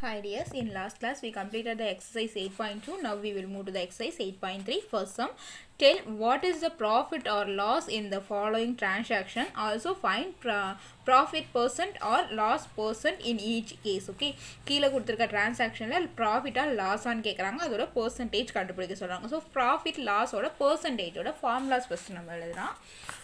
Hi dears, in last class we completed the exercise 8.2. Now we will move to the exercise 8.3. First sum. Tell what is the profit or loss in the following transaction. Also find pro- profit percent or loss percent in each case. Okay. கீழே கொடுத்துருக்க டிரான்சாக்ஷனில் ப்ராஃபிட்டா லாஸான்னு கேட்குறாங்க அதோட percentage கண்டுபிடிக்க சொல்கிறாங்க so profit லாஸோட பர்சன்டேஜோட formulas first நம்ம எழுதலாம்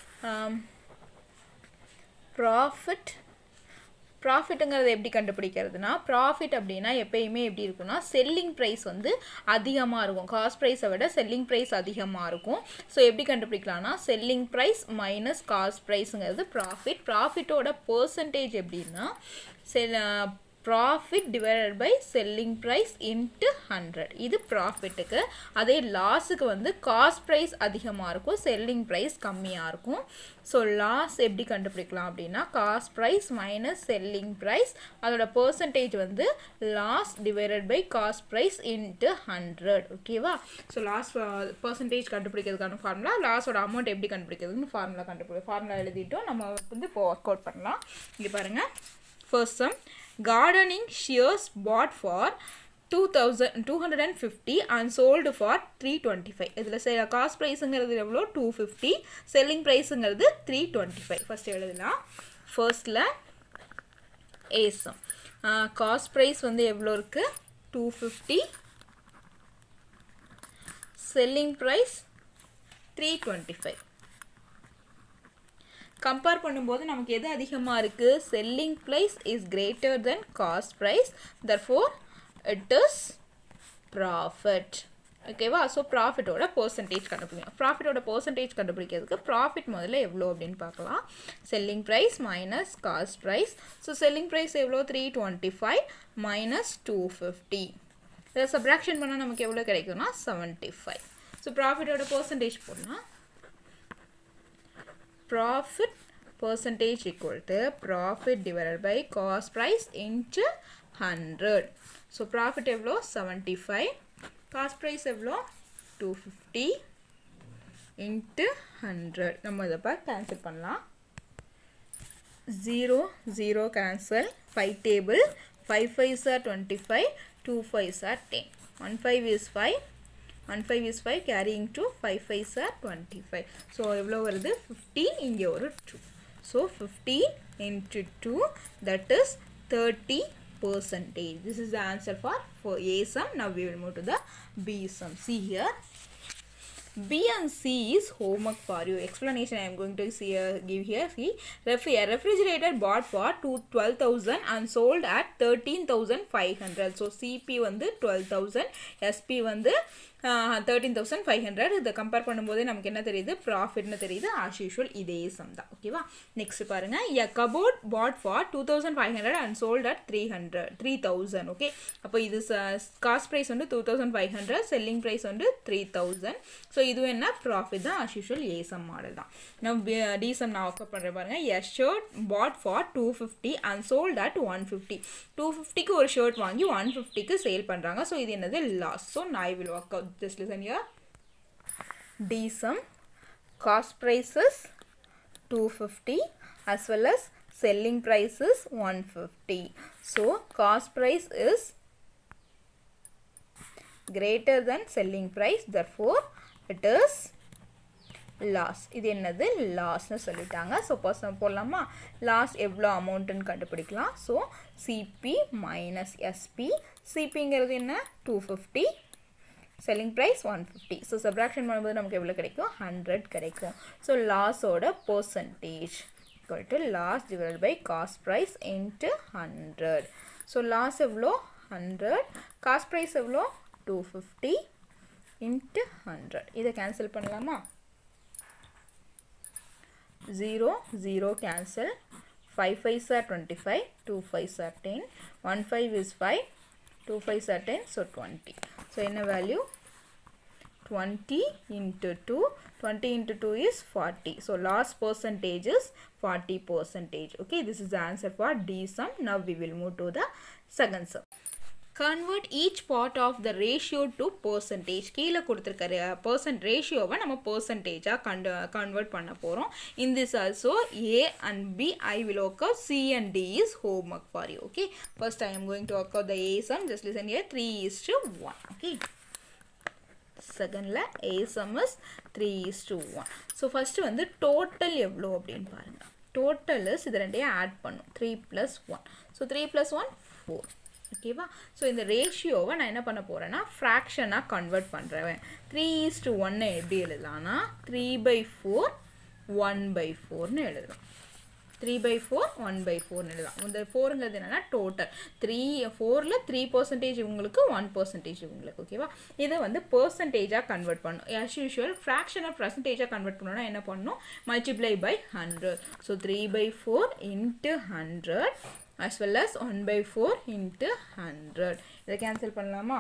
ப்ராஃபிட் ப்ராஃபிட்டுங்கிறது எப்படி கண்டுபிடிக்கிறதுனா ப்ராஃபிட் அப்படின்னா எப்பயுமே எப்படி இருக்குன்னா செல்லிங் ப்ரைஸ் வந்து அதிகமாக இருக்கும் காஸ்ட் ப்ரைஸை விட செல்லிங் ப்ரைஸ் அதிகமாக இருக்கும் ஸோ எப்படி கண்டுபிடிக்கலாம்னா செல்லிங் ப்ரைஸ் மைனஸ் காஸ்ட் ப்ரைஸுங்கிறது ப்ராஃபிட் ப்ராஃபிட்டோட பர்சன்டேஜ் எப்படின்னா sell profit divided by selling price into hundred இது ப்ராஃபிட்டுக்கு அதே லாஸுக்கு வந்து காஸ்ட் ப்ரைஸ் அதிகமாக இருக்கும் செல்லிங் ப்ரைஸ் கம்மியாக இருக்கும் ஸோ லாஸ் எப்படி கண்டுபிடிக்கலாம் அப்படின்னா cost price minus selling price அதோட பர்சன்டேஜ் வந்து loss divided by cost price into hundred ஓகேவா ஸோ லாஸ் பர்சன்டேஜ் கண்டுபிடிக்கிறதுக்கான ஃபார்முலா லாஸோட அமௌண்ட் எப்படி கண்டுபிடிக்கிறதுன்னு ஃபார்முலா கண்டுபிடி ஃபார்முலா எழுதிட்டோம் நம்ம வந்து இப்போ ஒர்க் அவுட் பண்ணலாம் இங்கே பாருங்கள் first sum gardening shears bought for 2000 250 and sold for 325 இதில் சே காஸ்ட் ப்ரைஸுங்கிறது எவ்வளோ டூ ஃபிஃப்டி செல்லிங் ப்ரைஸுங்கிறது த்ரீ டுவெண்ட்டி ஃபைவ் ஃபஸ்ட் எழுதலாம் ஃபர்ஸ்டில் ஏசம் காஸ்ட் ப்ரைஸ் வந்து எவ்வளோ இருக்குது two fifty selling price three twenty five compare பண்ணும்போது நமக்கு எது அதிகமாக இருக்குது selling price is greater than cost price therefore it is profit ஓகேவா ஸோ ப்ராஃபிட்டோட பர்சன்டேஜ் கண்டுபிடிக்கணும் ப்ராஃபிட்டோட பர்சன்டேஜ் கண்டுபிடிக்கிறதுக்கு ப்ராஃபிட் முதல்ல எவ்வளோ அப்படின்னு பார்க்கலாம் selling price minus cost price so selling price எவ்வளோ three twenty five minus two fifty இதை சப்ராக்ஷன் பண்ணால் நமக்கு எவ்வளோ கிடைக்கும்னா செவன்ட்டி ஃபைவ் ஸோ ப்ராஃபிட்டோட பர்சன்டேஜ் போடலாம் profit percentage equal to profit divided by cost price into 100 so profit எவ்வளோ 75 cost price எவ்வளோ 250 into 100 நம்ம இதை பா கேன்சல் பண்ணலாம் 0 0 cancel 5 table 5 5s are 25 2 5s are 10 1 5 is 5 one five is five carrying two five fives are twenty five so எவ்வளோ வருது fifteen இங்கே ஒரு two so fifteen into two that is thirty percentage this is the answer for for a sum now we will move to the b sum see here b and c is homework for you explanation i am going to see uh, give here see Ref a refrigerator bought for two, 12000 and sold at 13500 so cp வந்து 12000 sp வந்து thirteen thousand five hundred இதை compare பண்ணும்போதே நமக்கு என்ன தெரியுது ப்ராஃபிட்னு தெரியுது as usual இதே some தான் ஓகேவா நெக்ஸ்ட் பாருங்க a cupboard bought for two thousand five hundred and sold at three hundred three thousand okay அப்போ இது காஸ்ட் ப்ரைஸ் வந்து two thousand five hundred selling price வந்து த்ரீ தௌசண்ட் ஸோ இது என்ன ப்ராஃபிட் தான் as usual a sum model தான் நம்ம D sum நான் ஒர்க் பண்ணுறேன் பாருங்க a shirt bought for two fifty and sold at one fifty two ஃபிஃப்டிக்கு ஒரு ஷர்ட் வாங்கி ஒன் ஃபிஃப்டிக்கு சேல் பண்ணுறாங்க ஸோ இது என்னது லாஸ் ஸோ நான் will work out just listen here d sum cost prices 250 as well as selling price is 150 so cost price is greater than selling price therefore it is loss இது என்னது லாஸ்னு சொல்லிட்டாங்க so person போடலாமா loss எவ்வளோ அமௌண்ட்டுன்னு கண்டுபிடிக்கலாம் so CP minus SP சிபிங்கிறது என்ன two fifty selling price one fifty so subtraction பண்ணும்போது நமக்கு எவ்வளோ கிடைக்கும் ஹண்ட்ரட் கிடைக்கும் ஸோ லாஸோட percentage equal to loss divide by cost price into hundred so loss எவ்வளோ ஹண்ட்ரட் காஸ்ட் ப்ரைஸ் எவ்வளோ டூ ஃபிஃப்டி இன்ட்டு ஹண்ட்ரட் இதை கேன்சல் பண்ணலாமா zero zero cancel five fives are twenty five two fives are ten one five is five two fives are ten so twenty so என்ன value twenty into two twenty into two is forty so lost percentage is forty percentage okay this is the answer for D sum now we will move to the second sum convert each part of the ratio to percentage கீழே கொடுத்துருக்க percent ரேஷியோவை நம்ம பர்சன்டேஜாக கண்டு convert பண்ண போகிறோம் in this also A and B I will work out C and D is homework for you okay first I am going to work out the A sum just listen here three is to one okay செகண்டில் A sum is three is to one so first வந்து total எவ்வளோ அப்படின்னு பாருங்கள் total is இது ரெண்டையும் add பண்ணும் three plus one so three plus one four ஓகேவா so இந்த ரேஷியோவை நான் என்ன பண்ண போகிறேன்னா ஃப்ராக்ஷனாக கன்வெர்ட் பண்ணுறேன் த்ரீ இஸ் டு ஒன்னை எப்படி எழுதலாம்னா three by four one by ஃபோர்னு எழுதலாம் three by four one by ஃபோர்னு எழுதலாம் இந்த ஃபோருங்கிறது என்னென்னா டோட்டல் த்ரீ ஃபோரில் த்ரீ பர்சன்டேஜ் இவங்களுக்கு ஒன் பர்சன்டேஜ் இவங்களுக்கு ஓகேவா இதை வந்து பர்சன்டேஜாக கன்வெர்ட் பண்ணும் ஆஸ் யூஷுவல் ஃப்ராக்ஷனை பர்சன்டேஜாக கன்வெர்ட் பண்ணணும்னா என்ன பண்ணணும் multiply by hundred so three by four into hundred as well as 1 by 4 into 100 இதை cancel பண்ணலாமா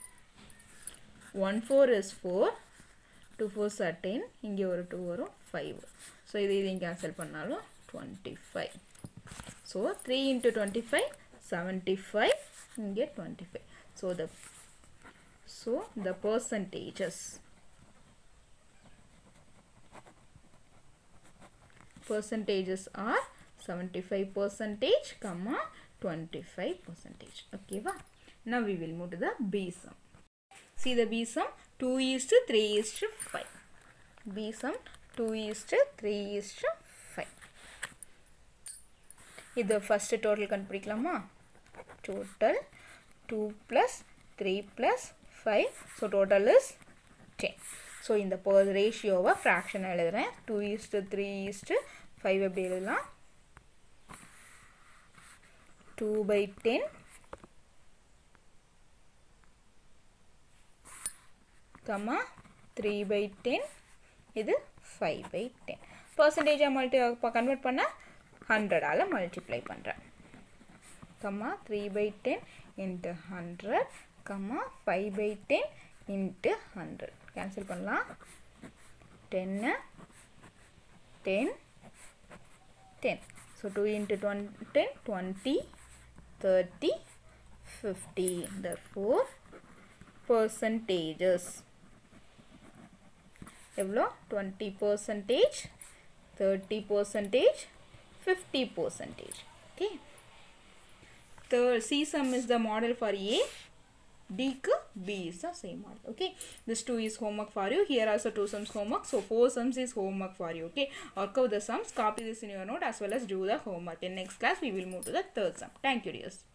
1 4 is 4 2 4 are 10 இங்கே ஒரு 2 வரும் 5 so இது இதையும் cancel பண்ணாலும் 25 so 3 into 25 75 இங்கே 25 so the so the percentages percentages are 75 percentage comma 25 percentage okay va now we will move to the b sum see the b sum 2 is to 3 is to 5 b sum 2 is to 3 is to 5 இது first total கண்டுபிடிக்கலாமா total two plus three plus five so total is ten so இந்த பர் ரேஷியோவை fraction எழுதுகிறேன் two is to three is to five எப்படி எழுதலாம் 2 by 10 comma 3 by 10 இது 5 by 10 percentage multi convert பண்ண 100 ஆல மல்டிப்ளை பண்ணுறேன் comma 3 by 10 into 100 comma 5 by 10 into 100 cancel பண்ணலாம் 10 10 10 so 2 into 20 10 20 30 50 therefore percentages எவ்வளோ 20 percentage 30 percentage 50 percentage okay third C sum is the model for A D க்கு B is the same model okay this 2 is homework for you here also 2 sums homework so 4 sums is homework for you okay work out the sums copy this in your note as well as do the homework in next class we will move to the third sum thank you dears